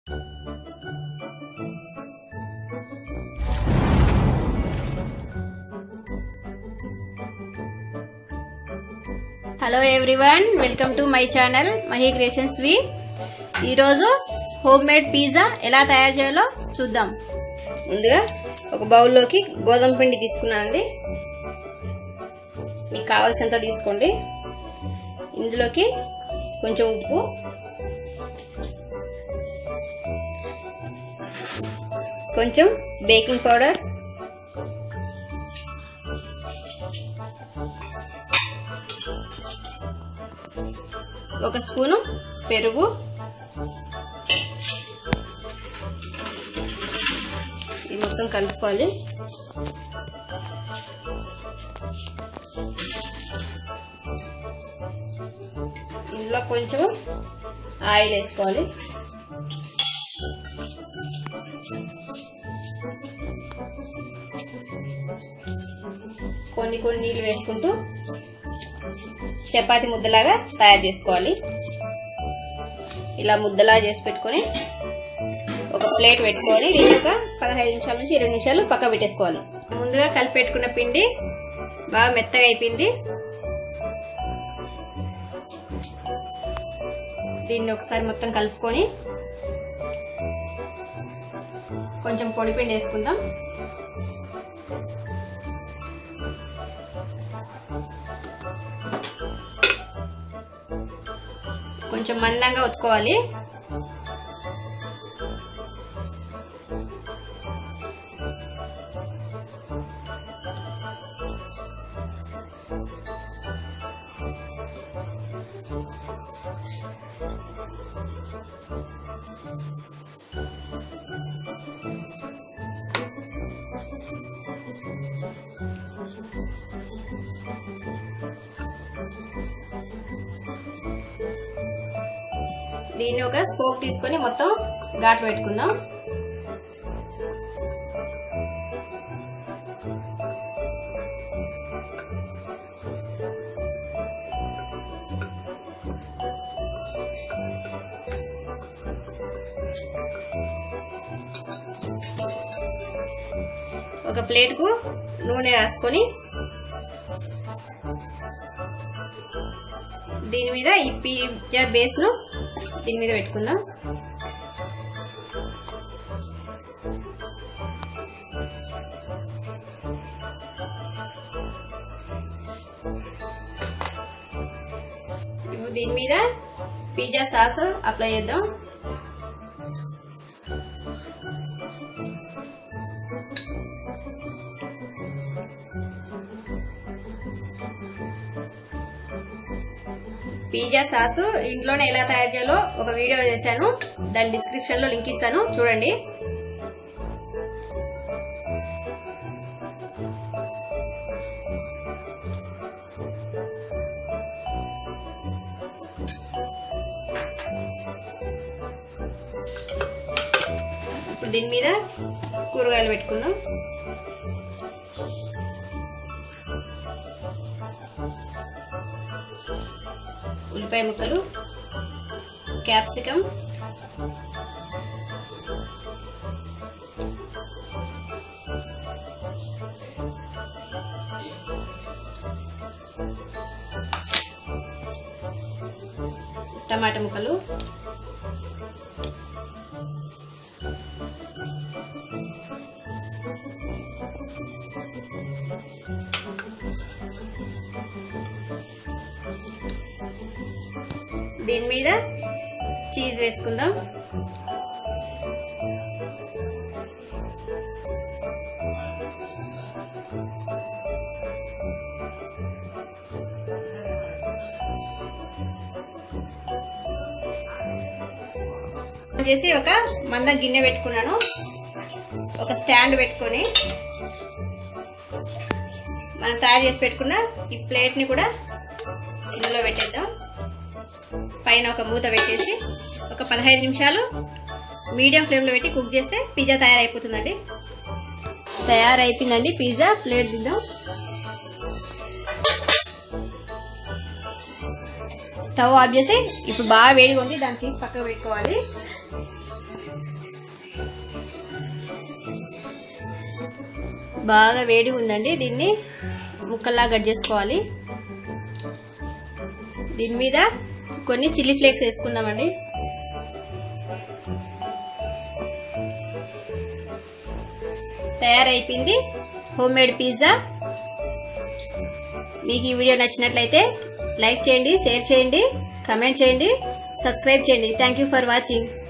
hello everyone welcome to my channel Mahi creations we ఈరోజు home made pizza ఎలా తయారు చేయాలో చూద్దాం ముందుగా ఒక బౌల్లోకి గోధుమ పిండి తీసుకున్నానండి మీకు కావాల్సినంత తీసుకోండి ఇందులోకి కొంచెం ఉప్పు కొంచెం బేకింగ్ పౌడర్ ఒక స్పూను పెరుగు ఇది మొత్తం కలుపుకోవాలి ఇందులో కొంచెం ఆయిల్ వేసుకోవాలి కొన్ని కొన్ని నీళ్ళు వేసుకుంటూ చపాతి ముద్దలాగా తయారు చేసుకోవాలి ఇలా ముద్దలా చేసి పెట్టుకొని ఒక ప్లేట్ పెట్టుకొని దీన్ని ఒక పదహైదు నిమిషాల నుంచి ఇరవై నిమిషాలు పక్క పెట్టేసుకోవాలి ముందుగా కలిపి పెట్టుకున్న పిండి బాగా మెత్తగా అయిపోయింది దీన్ని ఒకసారి మొత్తం కలుపుకొని కొంచెం పొడి పిండి వేసుకుందాం కొంచెం మందంగా ఉతుకోవాలి దీన్ని ఒక స్పోక్ తీసుకొని మొత్తం ఘాటు పెట్టుకుందాం ఒక ప్లేట్కు నూనె రాసుకొని దీని మీద ఈ పిజ్జా బేస్ ను దీని మీద పెట్టుకుందాం ఇప్పుడు దీని మీద పిజ్జా సాస్ అప్లై చేద్దాం పిజ్జా సాస్ ఇంట్లోనే ఎలా తయారు చేయాలో ఒక వీడియో చేశాను దాని డిస్క్రిప్షన్ లో లింక్ ఇస్తాను చూడండి ఇప్పుడు దీని మీద కూరగాయలు పెట్టుకుందాం ఉల్లిపాయ ముక్కలు క్యాప్సికమ్ టమాటా ముక్కలు దీని మీద చీజ్ వేసుకుందాం చేసి ఒక మంద గిన్నె పెట్టుకున్నాను ఒక స్టాండ్ పెట్టుకొని మనం తయారు చేసి పెట్టుకున్న ఈ ప్లేట్ ని కూడా ఇందులో పెట్టేద్దాం పైన ఒక మూత పెట్టేసి ఒక పదహైదు నిమిషాలు మీడియం ఫ్లేమ్లో పెట్టి కుక్ చేస్తే పిజ్జా తయారైపోతుందండి తయారైపోయిందండి పిజ్జా ప్లేట్ దిద్దాం స్టవ్ ఆఫ్ చేసి ఇప్పుడు బాగా వేడిగా ఉంది దాన్ని తీసి పక్కకు పెట్టుకోవాలి బాగా వేడి ఉందండి దీన్ని ముక్కల్లా కట్ చేసుకోవాలి దీని మీద కొన్ని చిల్లీ ఫ్లేక్స్ వేసుకుందామండి తయారైపోయింది హోమ్ మేడ్ పిజ్జా మీకు ఈ వీడియో నచ్చినట్లయితే లైక్ చేయండి షేర్ చేయండి కమెంట్ చేయండి సబ్స్క్రైబ్ చేయండి థ్యాంక్ యూ ఫర్ వాచింగ్